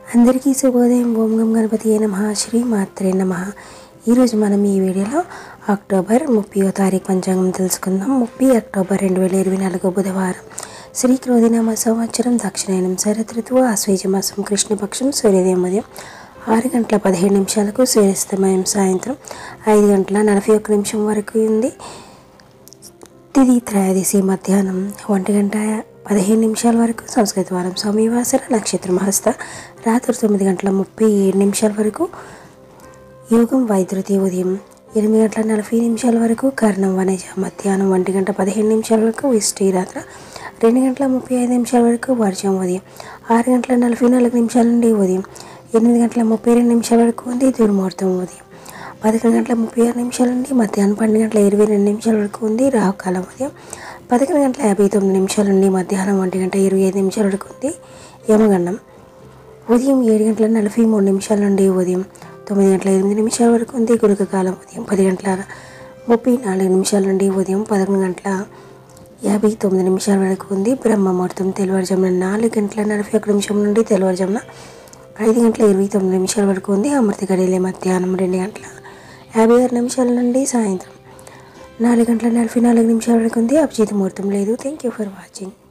అందరికీ శుభోదయం ఓం గం గణపతి నమ శ్రీ మాత్రే నమ ఈరోజు మనం ఈ వీడియోలో అక్టోబర్ ముప్పయో తారీఖు పంచాంగం తెలుసుకుందాం ముప్పై అక్టోబర్ రెండు వేల ఇరవై నాలుగు బుధవారం శ్రీ క్రోధినామ సంవత్సరం దక్షిణాయనం శరత్ ఋతువు ఆశ్వేజ మాసం కృష్ణపక్షం సూర్యోదయం ఉదయం ఆరు గంటల పదిహేడు నిమిషాలకు సూర్యాస్తమయం సాయంత్రం ఐదు గంటల నలభై ఒక్క నిమిషం వరకు ఉంది తిది త్రయోదశి మధ్యాహ్నం ఒంటి గంట పదిహేను నిమిషాల వరకు సంస్కృత వారం స్వామివాసర నక్షత్రం హస్త రాత్రి తొమ్మిది గంటల ముప్పై ఏడు నిమిషాల వరకు యోగం వైద్యుతి ఉదయం ఎనిమిది గంటల నలభై నిమిషాల వరకు కర్ణం వనజ మధ్యాహ్నం ఒంటి గంట పదిహేను నిమిషాల వరకు విష్టి రాత్ర రెండు గంటల ముప్పై ఐదు నిమిషాల వరకు వర్షం ఉదయం ఆరు గంటల నలభై నాలుగు నిమిషాల నుండి ఉదయం ఎనిమిది గంటల ముప్పై రెండు నిమిషాల వరకు ఉంది దుర్ముహూర్తం ఉదయం పదకొండు గంటల ముప్పై ఆరు నిమిషాల నుండి మధ్యాహ్నం పన్నెండు గంటల ఇరవై రెండు నిమిషాల వరకు ఉంది రాహుకాలం ఉదయం పదకొండు గంటల యాభై తొమ్మిది నిమిషాల నుండి మధ్యాహ్నం ఒంటి గంట ఇరవై ఐదు నిమిషాల వరకు ఉంది యమగండం ఉదయం ఏడు గంటల నలభై మూడు నిమిషాల నుండి ఉదయం తొమ్మిది గంటల ఎనిమిది నిమిషాల వరకు ఉంది గురుక కాలం ఉదయం పది గంటల ముప్పై నాలుగు నిమిషాల నుండి ఉదయం పదకొండు గంటల యాభై తొమ్మిది నిమిషాల వరకు ఉంది బ్రహ్మముహూర్తం తెల్లవారుజామున నాలుగు గంటల నలభై ఒక్క నిమిషం నుండి తెల్లవారుజామున ఐదు గంటల ఇరవై తొమ్మిది నిమిషాల వరకు ఉంది అమృత గడియలే మధ్యాహ్నం రెండు గంటల యాభై ఆరు నిమిషాల నుండి సాయంత్రం నాలుగు గంటల నలభై నాలుగు నిమిషాల వరకు ఉంది అభిజిత్ ముహూర్తం లేదు థ్యాంక్ యూ ఫర్ వాచింగ్